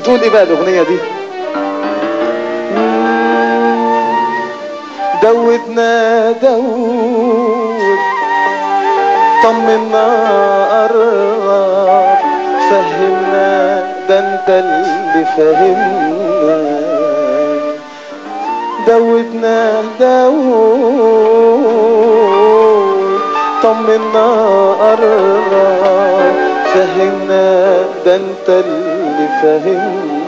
بتقول ايه بقى الاغنيه دي دوبنا دوب طمنا قرب فهمنا ده انت اللي فهمنا دوبنا دوب طمنا قرب فهمنا ده انت اللي فهمنا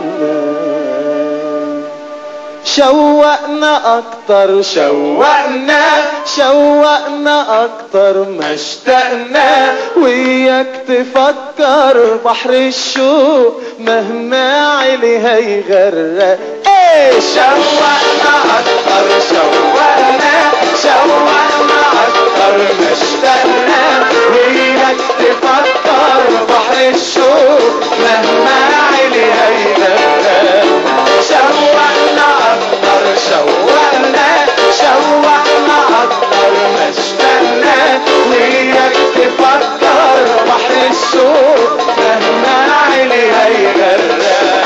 شوقنا اكتر شوقنا شوقنا اكتر ما اشتقنا وياك تفكر بحر الشوق مهما علي هيغرق ايه شوقنا اكتر شوقنا شوقنا اكتر ما اشتقنا وياك تفكر بحر الشوق مهما علي هيغرق شوقنا اكتر شوقنا شوقنا اكتر ما اشتقنا وياك تفكر بحر الشوق مهما علي هيغرق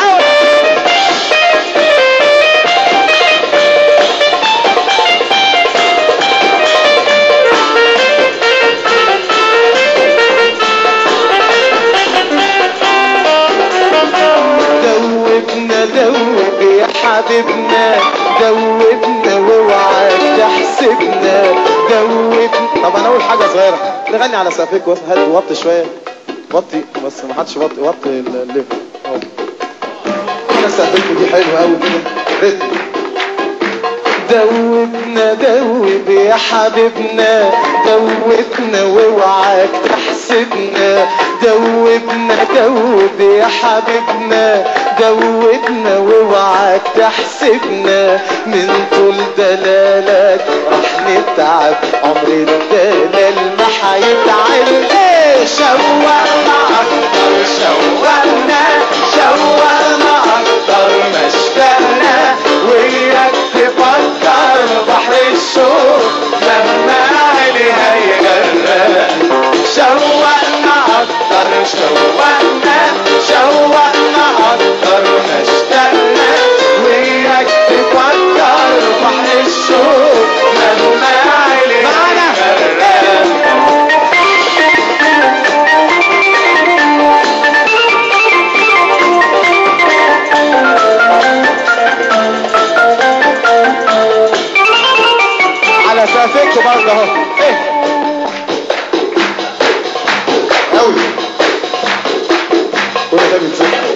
دوبنا دوب يا حبيبنا دوبنا واوعى تحسبنا دوبنا طب انا اقول حاجه صغيره نغني على سقفك هات وطي شويه وطي بس ما حدش وطي وطي الليفل اهو كده سقفك دي حلوه قوي كده رتم دوبنا دوب يا حبيبنا دوبنا واوعاك تحسبنا دوبنا دوب يا حبيبنا دوبنا واوعاك تحسبنا من طول دلالك راح نتعب عمر الدلال ما هيتعب ايه شوقنا اكتر شوقنا شوقنا اكتر ما اشتقنا وياك تفكر بحر الشوق لما علي هيغرق شوقنا اكتر شوقنا شوقنا اكتر ما اشتقنا وياك تفكر بحر الشوق لما علي هيغرق على سقفكوا برضه اهو ايه قوي كل ده بيتسمع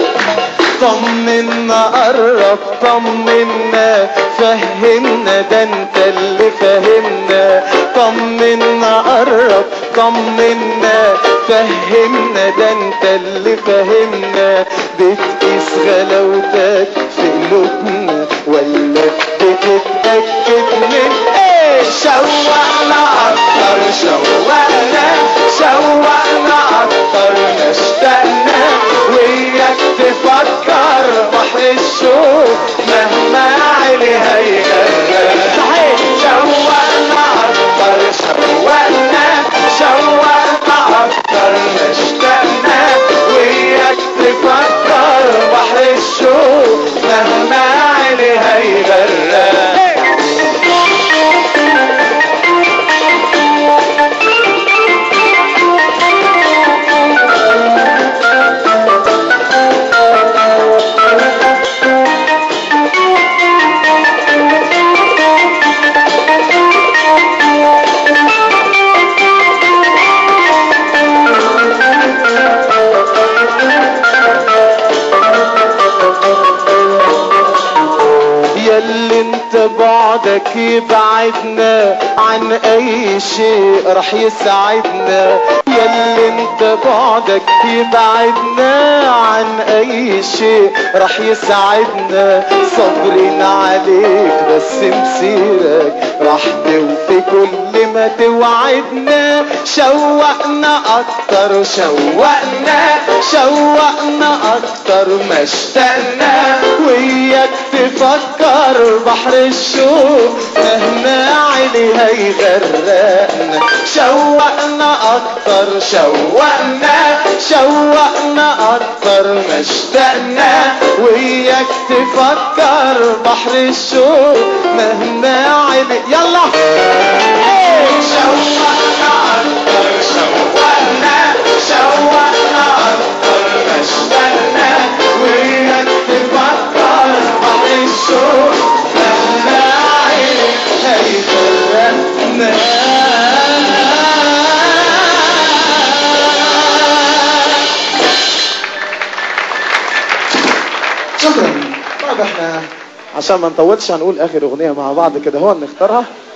طمنا قرب طمنا فهمنا ده انت اللي فهمنا طمنا قرب طمنا فهمنا ده انت اللي فهمنا بتقيس غلاوتك في قلوبنا ولا بتتأكد من ايه شوقنا اكتر شوقنا شوقنا اكتر ما اشتقنا وياك تفكر بحر الشوق مهما علي هيغرق صحيح شوقنا اكتر شوقنا شوقنا اكتر ما اشتقنا وياك تفكر بحر الشوق مهما علي هيغرق ياللي انت بعدك يبعدنا عن اي شيء راح يسعدنا ياللي انت بعدك يبعدنا عن اي شيء راح يسعدنا صابرين عليك بس مسيرك راح توفي كل ما توعدنا شوقنا اكتر شوقنا شوقنا اكتر ما اشتقنا وياك تفكر بحر الشوق مهما علي هيغرقنا شوقنا اكتر شوقنا شوقنا اكتر اكتر ما اشتقنا وياك تفكر بحر الشوق مهما عل يلا شوقنا اكتر شوقنا شوقنا اكتر ما اشتقنا وياك تفكر بحر الشوق مهما عل شكرا طيب احنا عشان ما نطولش هنقول اخر اغنيه مع بعض كده هو نختارها